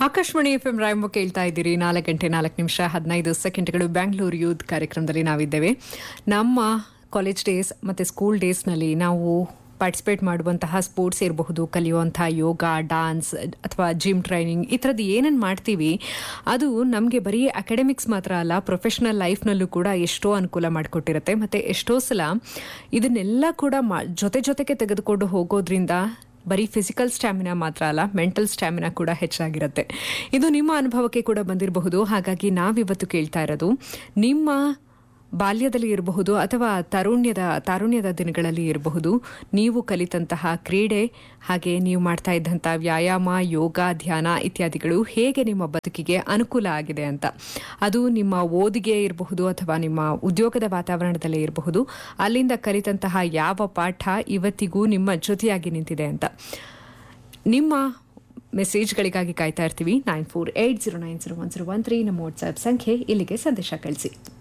Akashvani F M ರಾಯಂಬ ಕೇಳ್ತಾ ಇದ್ದೀರಿ ನಾಲ್ಕು ಗಂಟೆ ನಾಲ್ಕು ನಿಮಿಷ ಹದಿನೈದು ಸೆಕೆಂಡ್ಗಳು ಬ್ಯಾಂಗ್ಳೂರು ಯೂತ್ ಕಾರ್ಯಕ್ರಮದಲ್ಲಿ ನಾವಿದ್ದೇವೆ ನಮ್ಮ ಕಾಲೇಜ್ ಡೇಸ್ ಮತ್ತು ಸ್ಕೂಲ್ ಡೇಸ್ನಲ್ಲಿ ನಾವು ಪಾರ್ಟಿಸಿಪೇಟ್ ಮಾಡುವಂತಹ ಸ್ಪೋರ್ಟ್ಸ್ ಇರಬಹುದು ಕಲಿಯುವಂತಹ ಯೋಗ ಡಾನ್ಸ್ ಅಥವಾ ಜಿಮ್ ಟ್ರೈನಿಂಗ್ ಈ ಥರದ್ದು ಏನೇನು ಮಾಡ್ತೀವಿ ಅದು ನಮಗೆ ಬರೀ ಅಕಾಡೆಮಿಕ್ಸ್ ಮಾತ್ರ ಅಲ್ಲ ಪ್ರೊಫೆಷನಲ್ ಲೈಫ್ನಲ್ಲೂ ಕೂಡ ಎಷ್ಟೋ ಅನುಕೂಲ ಮಾಡಿಕೊಟ್ಟಿರುತ್ತೆ ಮತ್ತು ಎಷ್ಟೋ ಸಲ ಇದನ್ನೆಲ್ಲ ಕೂಡ ಮಾ ಜೊತೆ ಜೊತೆಗೆ ತೆಗೆದುಕೊಂಡು ಹೋಗೋದ್ರಿಂದ ಬರೀ ಫಿಸಿಕಲ್ ಸ್ಟ್ಯಾಮಿನಾ ಮಾತ್ರ ಅಲ್ಲ ಮೆಂಟಲ್ ಸ್ಟ್ಯಾಮಿನಾ ಕೂಡ ಹೆಚ್ಚಾಗಿರುತ್ತೆ ಇದು ನಿಮ್ಮ ಅನುಭವಕ್ಕೆ ಕೂಡ ಬಂದಿರಬಹುದು ಹಾಗಾಗಿ ನಾವಿವತ್ತು ಕೇಳ್ತಾ ಇರೋದು ನಿಮ್ಮ ಬಾಲ್ಯದಲ್ಲಿ ಇರಬಹುದು ಅಥವಾ ತರುಣ್ಯದ ತಾರುಣ್ಯದ ದಿನಗಳಲ್ಲಿ ಇರಬಹುದು ನೀವು ಕಲಿತಂತಹ ಕ್ರೀಡೆ ಹಾಗೆ ನೀವು ಮಾಡ್ತಾ ಇದ್ದಂಥ ವ್ಯಾಯಾಮ ಯೋಗ ಧ್ಯಾನ ಇತ್ಯಾದಿಗಳು ಹೇಗೆ ನಿಮ್ಮ ಬದುಕಿಗೆ ಅನುಕೂಲ ಆಗಿದೆ ಅಂತ ಅದು ನಿಮ್ಮ ಓದಿಗೆ ಇರಬಹುದು ಅಥವಾ ನಿಮ್ಮ ಉದ್ಯೋಗದ ವಾತಾವರಣದಲ್ಲೇ ಇರಬಹುದು ಅಲ್ಲಿಂದ ಕಲಿತಂತಹ ಯಾವ ಪಾಠ ಇವತ್ತಿಗೂ ನಿಮ್ಮ ಜೊತೆಯಾಗಿ ನಿಂತಿದೆ ಅಂತ ನಿಮ್ಮ ಮೆಸೇಜ್ಗಳಿಗಾಗಿ ಕಾಯ್ತಾ ಇರ್ತೀವಿ nine four eight zero nine zero one zero one three ನಮ್ಮ ವಾಟ್ಸ್ಆ್ಯಪ್ ಸಂಖ್ಯೆ ಇಲ್ಲಿಗೆ ಸಂದೇಶ ಕಳಿಸಿ